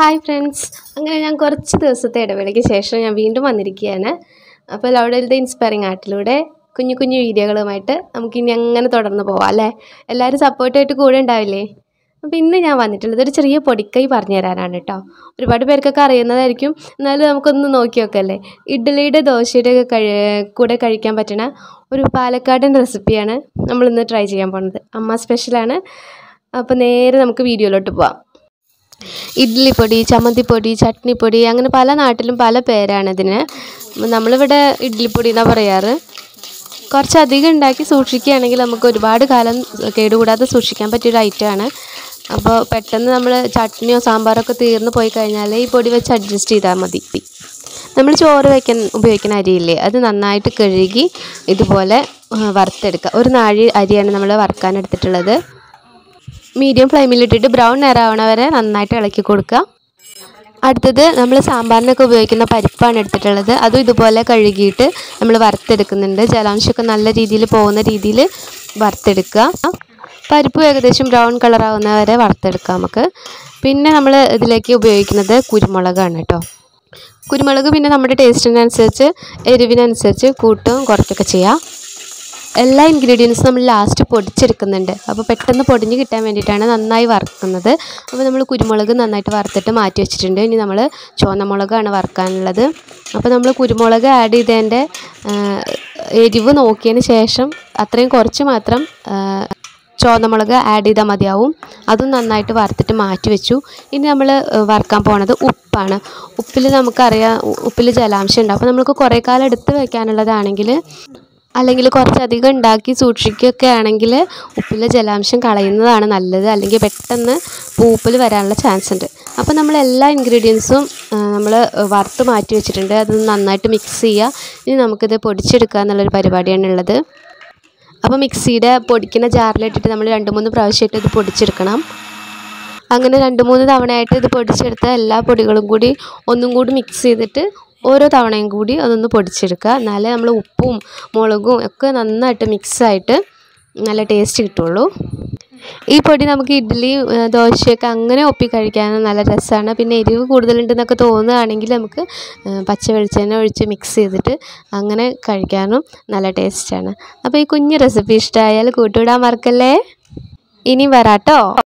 hi friends അങ്ങനെ ഞാൻ കുറച്ച് ദിവസത്തെ ഇടവേളയ്ക്ക് ശേഷം ഞാൻ വീണ്ടും വന്നിരിക്കുകയാണ് അപ്പോൾ ലൗഡലിൻ്റെ ഇൻസ്പയറിംഗ് ആർട്ടിലൂടെ കുഞ്ഞു കുഞ്ഞു വീഡിയോകളുമായിട്ട് നമുക്കിനി അങ്ങനെ തുടർന്ന് പോവാം അല്ലേ എല്ലാവരും സപ്പോർട്ടായിട്ട് കൂടെ ഉണ്ടാവില്ലേ അപ്പോൾ ഇന്ന് ഞാൻ വന്നിട്ടുള്ളത് ഒരു ചെറിയ പൊടിക്കൈ പറഞ്ഞു തരാനാണ് കേട്ടോ ഒരുപാട് പേർക്കൊക്കെ അറിയുന്നതായിരിക്കും എന്നാലും നമുക്കൊന്ന് നോക്കി നോക്കല്ലേ ഇഡ്ഡലിയുടെ ദോശയുടെ ഒക്കെ കഴി കൂടെ കഴിക്കാൻ പറ്റുന്ന ഒരു പാലക്കാടൻ റെസിപ്പിയാണ് നമ്മളിന്ന് ട്രൈ ചെയ്യാൻ പോകുന്നത് അമ്മ സ്പെഷ്യലാണ് അപ്പോൾ നേരെ നമുക്ക് വീഡിയോയിലോട്ട് പോവാം ഇഡ്ഡലിപ്പൊടി ചമ്മന്തിപ്പൊടി ചട്നിപ്പൊടി അങ്ങനെ പല നാട്ടിലും പല പേരാണ് ഇതിന് നമ്മളിവിടെ ഇഡ്ഡലിപ്പൊടി എന്നാണ് പറയാറ് കുറച്ചധികം ഉണ്ടാക്കി സൂക്ഷിക്കുകയാണെങ്കിൽ നമുക്ക് ഒരുപാട് കാലം കേടുകൂടാതെ സൂക്ഷിക്കാൻ പറ്റിയൊരു ഐറ്റമാണ് അപ്പോൾ പെട്ടെന്ന് നമ്മൾ ചട്നിയോ സാമ്പാറൊക്കെ തീർന്നു പോയി കഴിഞ്ഞാൽ ഈ പൊടി വെച്ച് അഡ്ജസ്റ്റ് ചെയ്താൽ മതി നമ്മൾ ചോറ് വയ്ക്കാൻ ഉപയോഗിക്കുന്ന അരിയില്ലേ അത് നന്നായിട്ട് കഴുകി ഇതുപോലെ വറുത്തെടുക്കുക ഒരു നാഴി അരിയാണ് നമ്മൾ വറുക്കാൻ എടുത്തിട്ടുള്ളത് മീഡിയം ഫ്ലെയിമിലിട്ടിട്ട് ബ്രൗൺ നിറാവണ വരെ നന്നായിട്ട് ഇളക്കി കൊടുക്കുക അടുത്തത് നമ്മൾ സാമ്പാറിനൊക്കെ ഉപയോഗിക്കുന്ന പരിപ്പാണ് എടുത്തിട്ടുള്ളത് അതും ഇതുപോലെ കഴുകിയിട്ട് നമ്മൾ വറുത്തെടുക്കുന്നുണ്ട് ജലാംശമൊക്കെ നല്ല രീതിയിൽ പോകുന്ന രീതിയിൽ വറുത്തെടുക്കുക പരിപ്പ് ഏകദേശം ബ്രൗൺ കളറാവുന്ന വരെ വറുത്തെടുക്കാം നമുക്ക് പിന്നെ നമ്മൾ ഇതിലേക്ക് ഉപയോഗിക്കുന്നത് കുരുമുളകാണ് കേട്ടോ കുരുമുളക് പിന്നെ നമ്മുടെ ടേസ്റ്റിനനുസരിച്ച് എരിവിനനുസരിച്ച് കൂട്ടും കുറയ്ക്കൊക്കെ ചെയ്യാം എല്ലാ ഇൻഗ്രീഡിയൻസും നമ്മൾ ലാസ്റ്റ് പൊടിച്ചെടുക്കുന്നുണ്ട് അപ്പോൾ പെട്ടെന്ന് പൊടിഞ്ഞ് കിട്ടാൻ വേണ്ടിയിട്ടാണ് നന്നായി വറുക്കുന്നത് അപ്പോൾ നമ്മൾ കുരുമുളക് നന്നായിട്ട് വറുത്തിട്ട് മാറ്റി വെച്ചിട്ടുണ്ട് ഇനി നമ്മൾ ചുവന്ന മുളകാണ് വറുക്കാനുള്ളത് അപ്പോൾ നമ്മൾ കുരുമുളക് ആഡ് ചെയ്തതിൻ്റെ എരിവ് നോക്കിയതിന് ശേഷം അത്രയും കുറച്ച് മാത്രം ചുവന്ന മുളക് ആഡ് ചെയ്താൽ മതിയാവും അതും നന്നായിട്ട് വറുത്തിട്ട് മാറ്റി വെച്ചു ഇനി നമ്മൾ വറുക്കാൻ പോണത് ഉപ്പാണ് ഉപ്പിൽ നമുക്കറിയാം ഉപ്പിൽ ജലാംശം ഉണ്ട് അപ്പോൾ നമുക്ക് കുറേ കാലം എടുത്ത് വെക്കാനുള്ളതാണെങ്കിൽ അല്ലെങ്കിൽ കുറച്ചധികം ഉണ്ടാക്കി സൂക്ഷിക്കുകയൊക്കെ ആണെങ്കിൽ ഉപ്പിലെ ജലാംശം കളയുന്നതാണ് നല്ലത് അല്ലെങ്കിൽ പെട്ടെന്ന് പൂപ്പിൽ വരാനുള്ള ചാൻസ് ഉണ്ട് അപ്പോൾ നമ്മൾ എല്ലാ ഇൻഗ്രീഡിയൻസും നമ്മൾ വറുത്ത് മാറ്റി വെച്ചിട്ടുണ്ട് അത് നന്നായിട്ട് മിക്സ് ചെയ്യുക ഇനി നമുക്കിത് പൊടിച്ചെടുക്കുക എന്നുള്ളൊരു പരിപാടിയാണ് ഉള്ളത് അപ്പോൾ മിക്സിയുടെ പൊടിക്കുന്ന ജാറിലിട്ടിട്ട് നമ്മൾ രണ്ട് മൂന്ന് പ്രാവശ്യമായിട്ട് ഇത് പൊടിച്ചെടുക്കണം അങ്ങനെ രണ്ട് മൂന്ന് തവണയായിട്ട് ഇത് പൊടിച്ചെടുത്ത എല്ലാ പൊടികളും കൂടി ഒന്നും കൂടി മിക്സ് ചെയ്തിട്ട് ഓരോ തവണയും കൂടി അതൊന്ന് പൊടിച്ചെടുക്കുക എന്നാലേ നമ്മൾ ഉപ്പും മുളകും ഒക്കെ നന്നായിട്ട് മിക്സായിട്ട് നല്ല ടേസ്റ്റ് കിട്ടുള്ളൂ ഈ പൊടി നമുക്ക് ഇഡ്ഡലി ദോശയൊക്കെ അങ്ങനെ ഒപ്പി കഴിക്കാനും നല്ല രസമാണ് പിന്നെ എരിവ് കൂടുതലുണ്ടെന്നൊക്കെ തോന്നുകയാണെങ്കിൽ നമുക്ക് പച്ച വെളിച്ചെണ്ണ ഒഴിച്ച് മിക്സ് ചെയ്തിട്ട് അങ്ങനെ കഴിക്കാനും നല്ല ടേസ്റ്റാണ് അപ്പോൾ ഈ കുഞ്ഞു റെസിപ്പി ഇഷ്ടമായാൽ കൂട്ടുവിടാൻ മറക്കല്ലേ ഇനി വരാട്ടോ